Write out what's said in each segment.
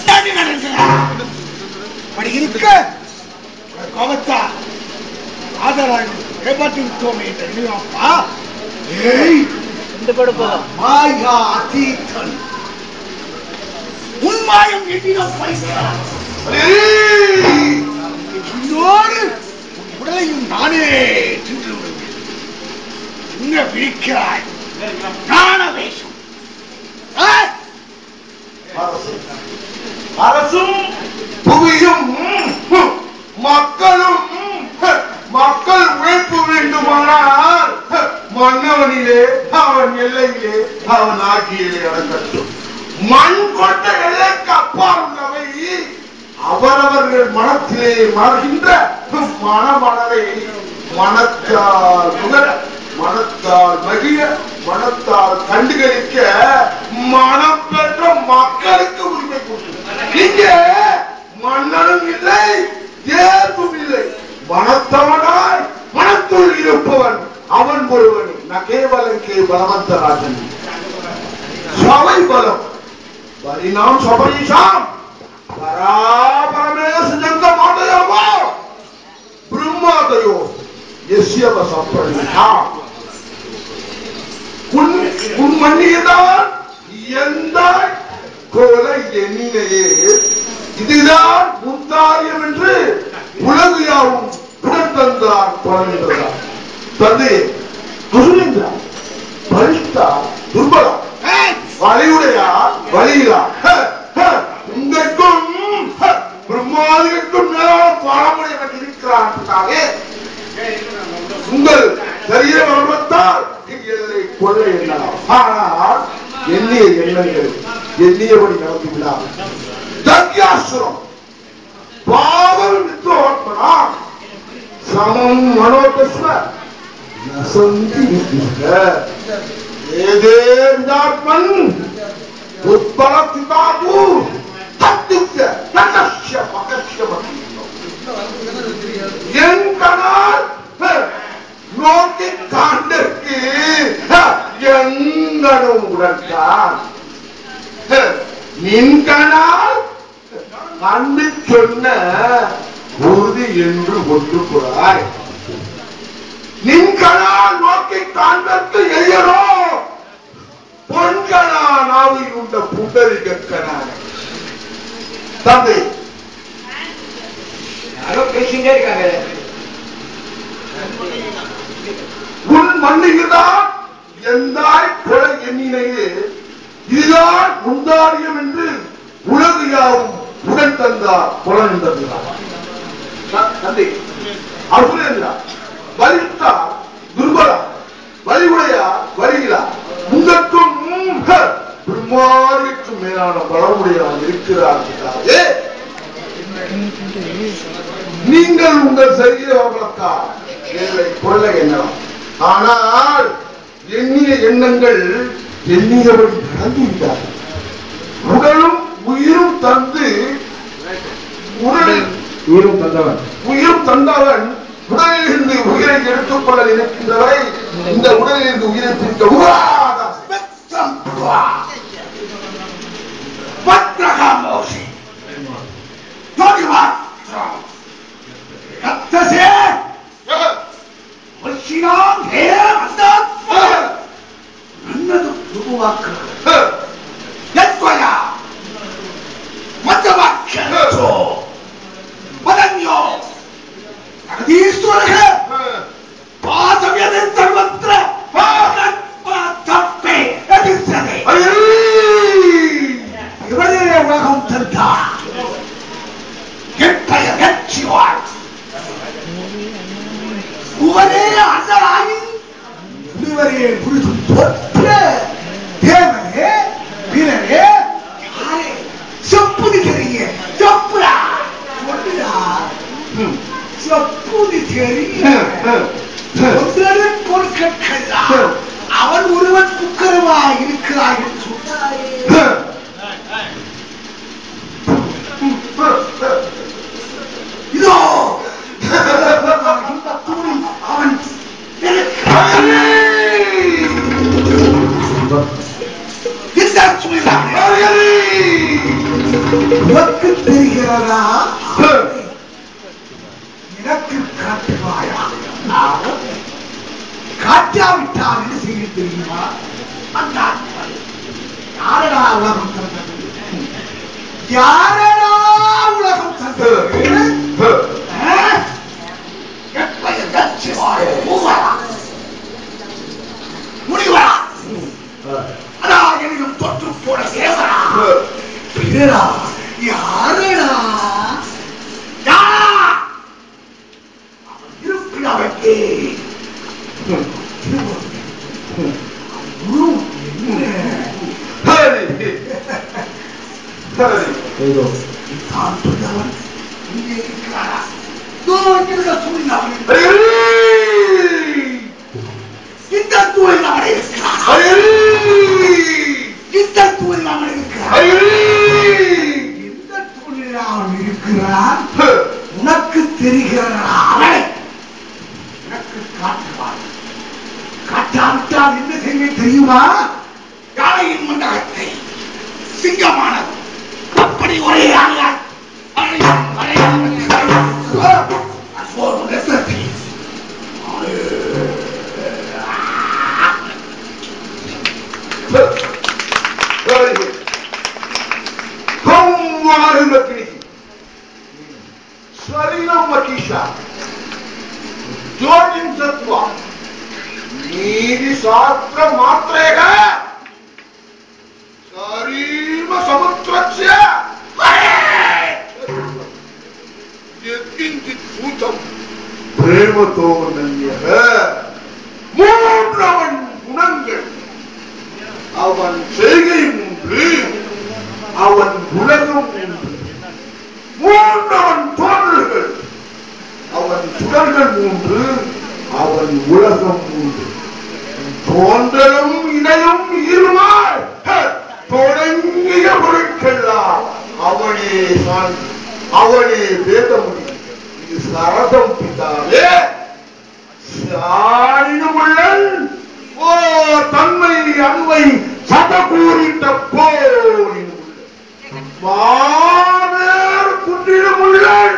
தாண்டி நடக்கிறார் அப்படி இருக்க கோபத்தா ஆதராக ஏமாற்றி விட்டோமே என்று எண்ணுவாப்பா ஏய் இந்த படம் போதும் மாயா அதீதன் உன் மாயம் எண்ணினம் பைக்கிறான் உன்னோடு உன் உடலையும் நானே தின்று விடுவேன் என்ன விழிக்கிறாய் ஞான வேஷம் ஆ? அரசும் புவியும் ஹம், மக்களும் ஹம், மக்கள் உழைப்பு வேண்டுமானால் ஹம், மன்னவனிலே அவன் எல்லையிலே அவன் ஆட்சியிலே அடங்கட்டும் மண் கொண்ட எல்லைக்கு அப்பால் உள்ளவை அவரவர்கள் மனத்திலே மலர்கின்ற ஹம், மனமலரை மனத்தால் நுகர மனத்தால் மகிழ மனத்தால் கண்டுகளிக்க மனம் பெற்ற மக்களுக்கு உரிமை கொடுக்கும் இங்கே மன்னனும் இல்லை தேர்வும் இல்லை மனத்தவனாய் மனத்துள் இருப்பவன் அவன் ஒருவன் நகேவலன் கே பலவந்தராஜன் சபை பலம் பரிணாம் சபரீஷாம் பராபரமே சிஜந்த மாதயமோ பிரம்மாதயோ எஸ்யவ சப்பரிஷாம் உன் உன் மன்னியதான் எந்த கோல எண்ணினையே இதுதான் முந்தாரியம் என்று உலகு யாவும் உணர்த்தந்தார் தொடர்ந்தார் தந்தை அசுரேந்திரா பரிஷ்டா துர்பலா ஏய், வலியுடையா வலியிலா ஹ, ஹ, உங்களுக்கும் ஹ, பிரம்மாதிகளுக்கும் மேலான பழமுடையவன் இருக்கிறான் உங்கள் சரீர வர்மத்தால் எல்லை கொள்ள எண்ணலாம் ஆனால் எண்ணிய எண்ணங்கள் எண்ணியபடி நடந்துவிடாது தத்யாசுரம் பாவம் மித்ரோத்மனா சமம் மனோபஸ்ம நசந்தி வித்யுஷ்ட ஏதே விதாத்மன் உத்பலத்திதாது தத்துவ நகஷ்ய மகஷ்ய மகிழ்ந்தோம் என் கணால் நோக்கி காண்டற்கு எங்கனும் உடன்தான் நின் கணால் கண்டு சொன்ன உறுதி என்று ஒன்றுக்குறாய் நின் கணால் நோக்கி காண்டற்கு எய்யரோ பொன்கணா நாவில் உண்ட புண்டரிகற்கனான தந்தை யாரோ பேசிட்டே இருக்காங்க உன் மண்ணுகிறான் எந்தாய் கொலை எண்ணினையே இதுதான் முந்தாரியம் என்று உலகு யாவும் உடன் தந்தார் புலன் தந்தார் தந்தை அசுரேந்திரா வலிஷ்டா துர்பலா வலிவுடையா வலியிலா உங்களுக்கும் ஹ, பிரம்மாவிற்கும் மேலான பலமுடையவன் இருக்கிறார் பிதாவே. நீங்கள் உங்கள் சரீரத்தால் எங்களை கொள்ள எண்ணலாம் ஆனால் எண்ணிய எண்ணங்கள் எண்ணியபடி நடந்து விட்டார் உடலும் உயிரும் தந்து உடலில் உயிரும் தந்தவன் உயிரும் தந்தவன் உடலில் இருந்து உயிரை எடுத்துக்கொள்ள நினைக்கின்றவரை இந்த உடலில் இருந்து உயிரை பிரிக்க உருவாகாது. ஸ்பெக்ட்ரம் துவா. பத்ரகாமோஷி. ஜோதிவாத்ரம். ரத்தசே. வர்ஷினாம் ஹே அந்தாத்மா. ನನ್ನದು ಧ್ರುವವಾಕ್ಯ ಯತ್ವಯ ಮಧ್ಯವಾಕ್ಯ ವದನ್ಯೋ ಜಗದೀಶ್ವರ ಪಾದವ್ಯದೆ ಸರ್ವತ್ರ தப்பே எதிர்த்தது இவரே உலகம் தந்தார் எட்டைய வெற்றிவாள் உவரே அண்ணலாகி இவரே புரிது தொற்ற தேவரே வீரரே யாரே செப்புது தெரிய செப்புடா சொல்லுடா செப்புது தெரிய ஒன்றரை பொருட்கள் அவன் ஒருவன் குக்கரமா இருக்கிறாய் என்று சொன்னாரே இதோ இந்த தூணில் அவன் இருக்கிறான். இந்த சூழ்நிலை காட்டால் என்ன செய்ய தெரியுமா வந்தான் யாரடா உலகம் தந்தது யாரடா உலகம் தந்தது ஆ? எப்பய தட்சிவாய மூவரா முனிவரா அதா எனினும் தொற்று போட சேவரா பேரா யாரடா யாரா அவன் இருப்பிடவற்கே தான் சொன்னவன் இங்கே இருக்கிறாரா இதோ இங்கிருந்த சூரியன் அவன் இந்த சூரியன் அவன் இருக்கிறாரா இந்த சூரியன் அவன் இருக்கிறாரா இந்த சூரியன் அவன் இருக்கிறான் உனக்கு தெரிகிறதா அவனை எனக்கு காட்டுவான் காட்டாவிட்டால் என்ன செய்ய தெரியுமா யானையின் மண்டகத்தை சிங்கமானது அப்படி ஒரே ஆளால் அறையும், அறையும், அறையும். அது ஒரு ரத்தத்தை. ನೀರಿ ಶಾಸ್ತ್ರ ಮಾತ್ರೇಗ ಸರೀಮ ಸಮುದ್ರಸ್ಯ எத்கிஞ்சித் பூதம் பிரேமத்தோ நன்யக மூன்றவன் குணங்கள் அவன் செய்கை மூன்று அவன் உலகம் மூன்று மூன்றவன் தோன்றல்கள் அவன் சுடர்கள் மூன்று அவன் உலகம் மூன்று தோன்றலும் இணையும் இருமாள் தொடங்கிய பொருட்கெல்லாம் அவனே நான் அவனே வேதமுடி இது சரதம் பிதாவே சாணினுள்ளன் ஓ தன்மை அணுவை சதகூறிட்ட போரின் மாவேர் குன்றிலும் உள்ளன்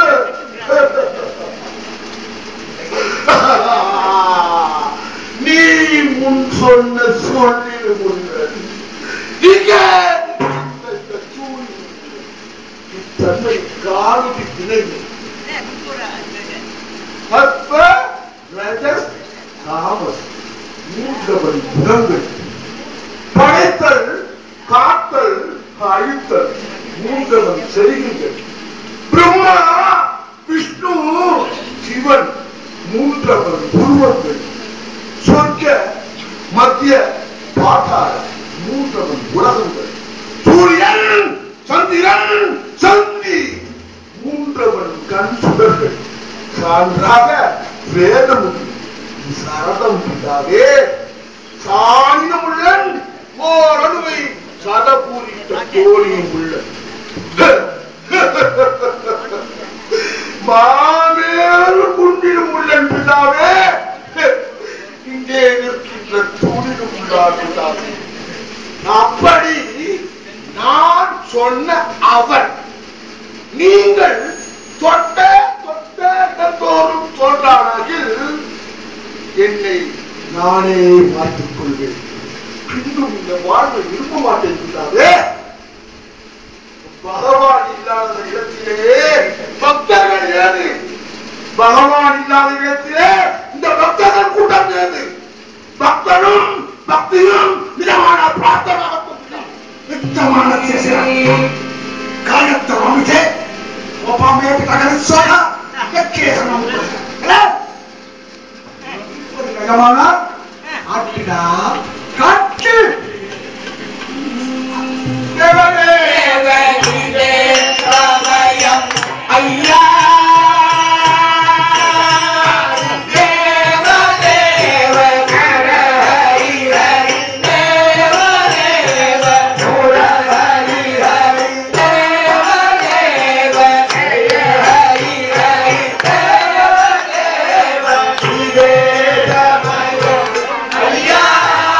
நீ முன் சொன்ன சொல்லிலும் உள்ளன் இங்கே இந்த சூழ் தன்னை காணுக்கு திணைவு சத்வ ரஜஸ் தாமஸ் மூன்றவன் குணங்கள் படைத்தல் காத்தல் அழித்தல் மூன்றவன் செய்கைகள் பிரம்மா விஷ்ணு சிவன் மூன்றவன் உருவங்கள் சொர்க்க மத்திய பாட்டாள மூன்றவன் உலகங்கள் சூரியன் சந்திரன் சந்தி மூன்றவன் கண் சுடர்கள் சான்றாக வேதம் சரதம் பிதாவே சாணினமுள்ளன் ஓர் அணுவை சதபூரிட்ட கோழியும் உள்ள மாமேறு குண்டிலும் உள்ளன் பிதாவே இங்கே நிற்கின்ற தூணிலும் உள்ளார் பிதாவே அப்படி நான் சொன்ன அவர் நீங்கள் தொட்ட தொட்ட தோறும் சொல்றானாகில் என்னை நானே பார்த்துக் கொள்வேன் பின்னும் இந்த வாழ்வு விரும்ப மாட்டேங்கிறாரே பகவான் இல்லாத இடத்திலே பக்தர்கள் ஏது பகவான் இல்லாத இடத்திலே இந்த பக்தர்கள் கூட்டம் ஏது பக்தனும் பக்தியும் நிஜமான பிரார்த்தனாகத்தான் நித்தமான காயத்தை அமைச்சே ಒಬ್ಬೊಮ್ಮೆ ತಗಲಿಸೋಣ ಕೇಸ ಯಜಮಾನ ಆಟಿಡ ಕಟ್ಟು ஐயா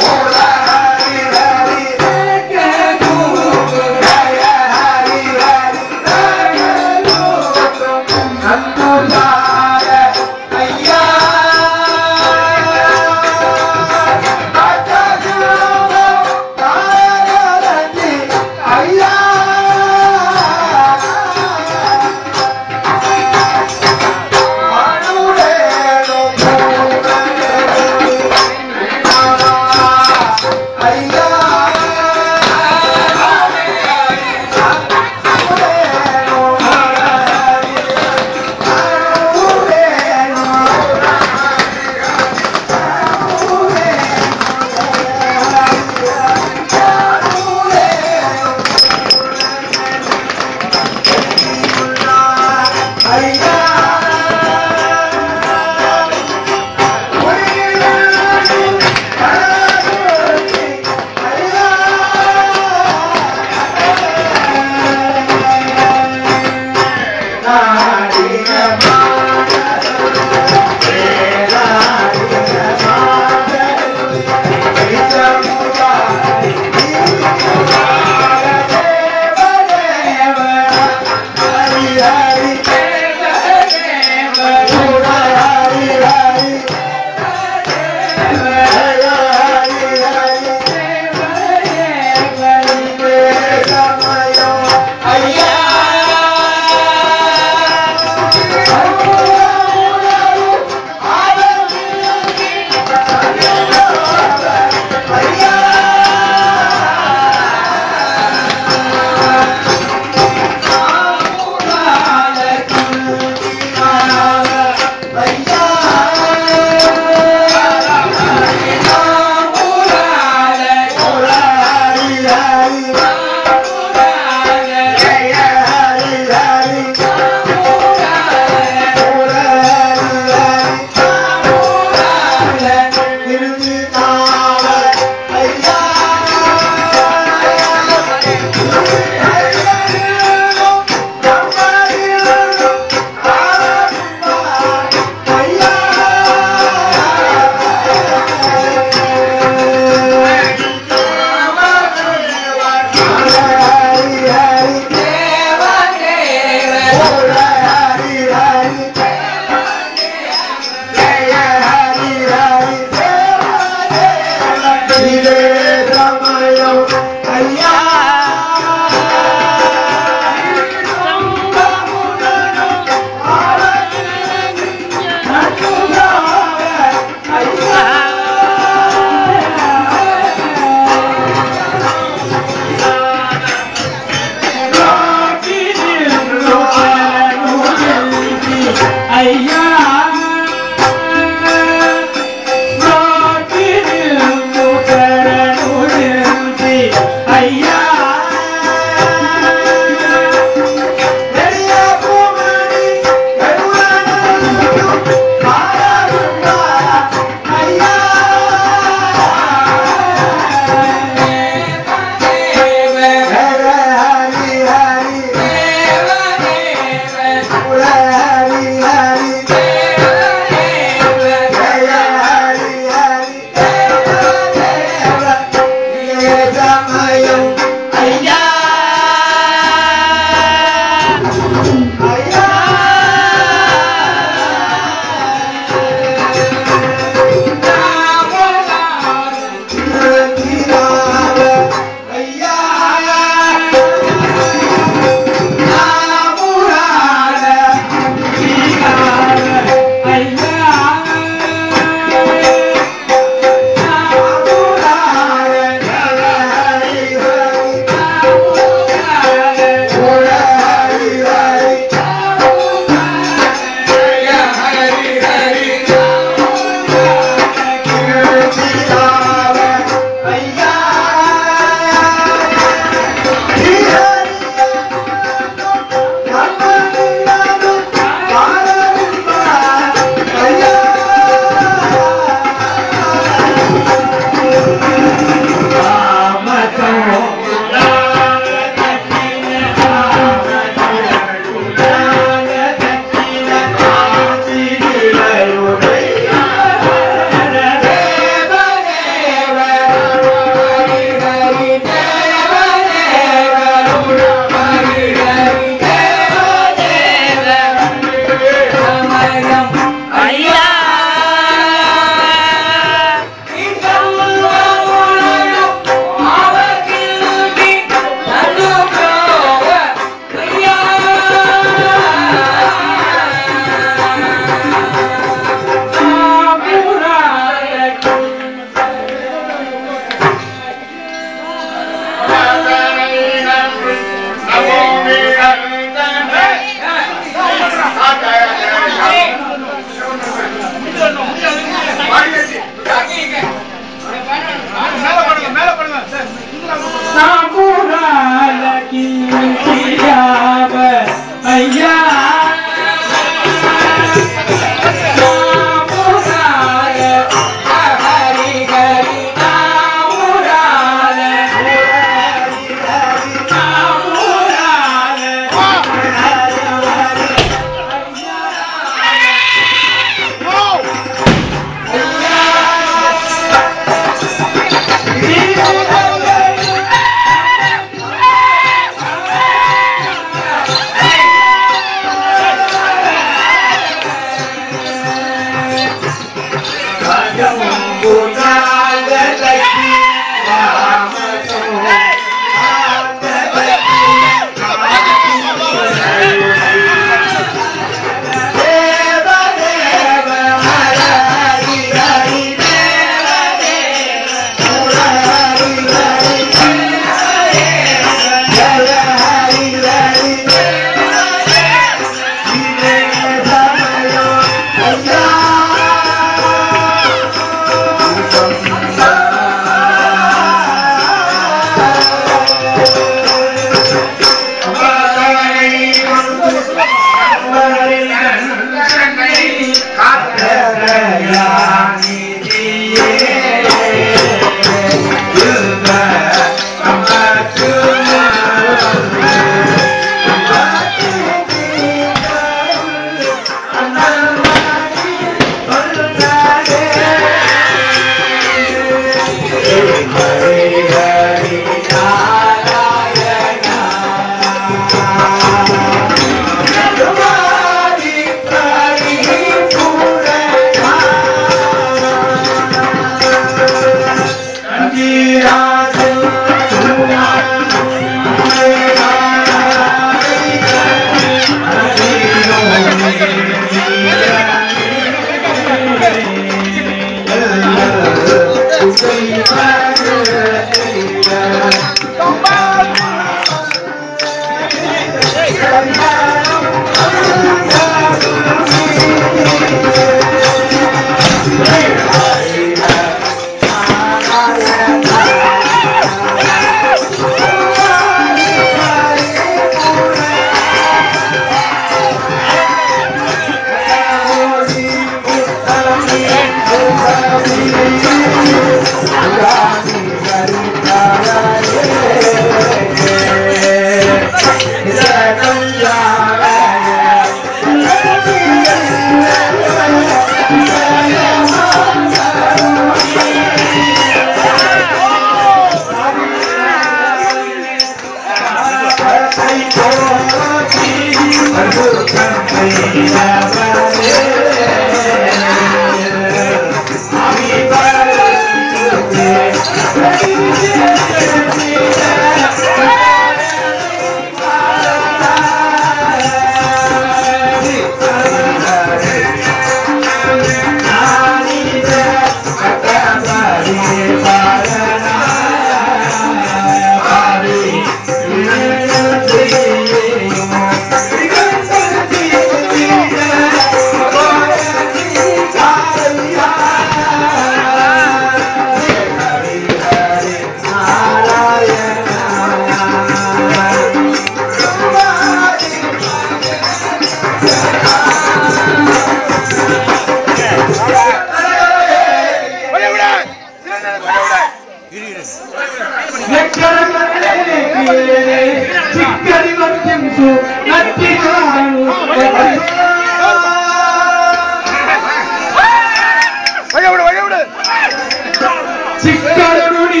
ಚಿಕ್ಕರುಡಿ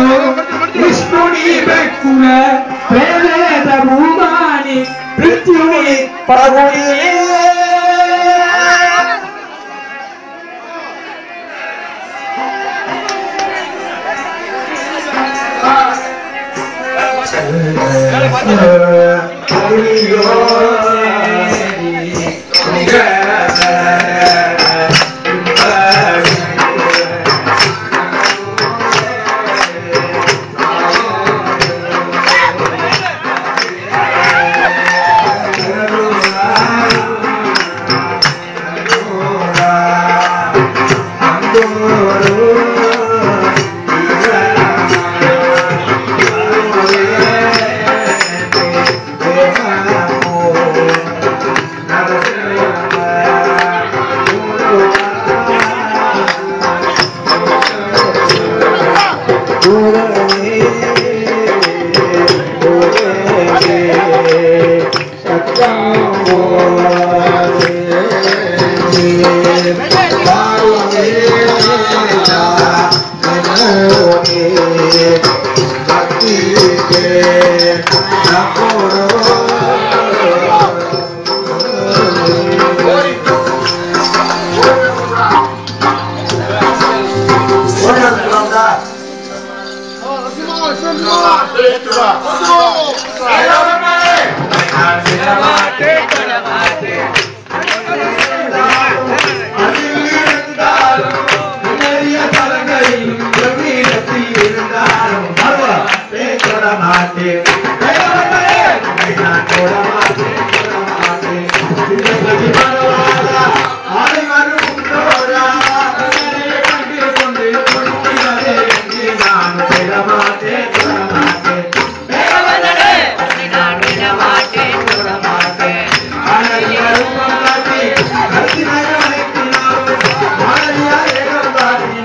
ವಿಷ್ಣುಡಿ ಬೆಕ್ಕುವ ಪ್ರೇಮದ ಭೂಮಾನಿ ಪೃಥ್ವಿ ಪಗುಡಿ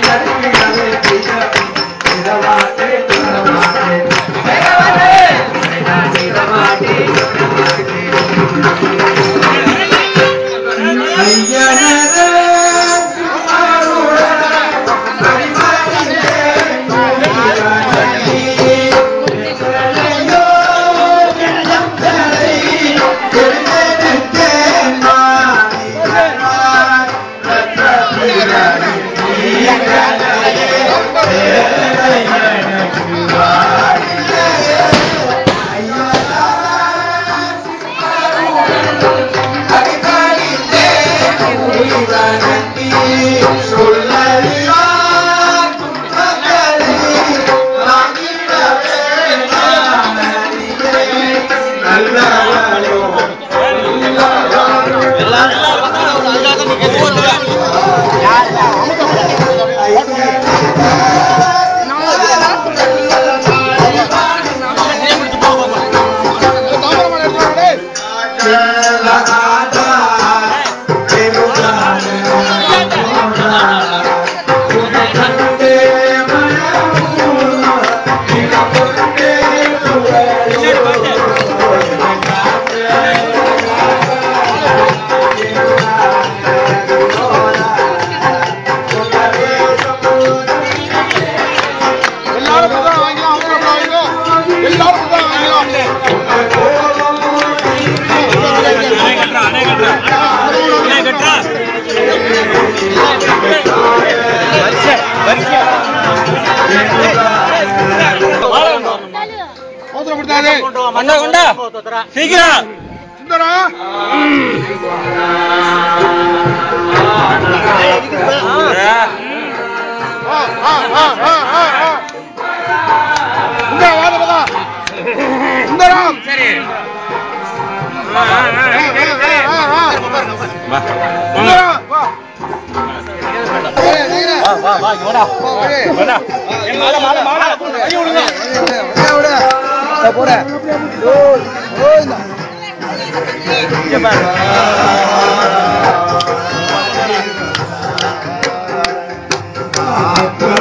Hey! ஆ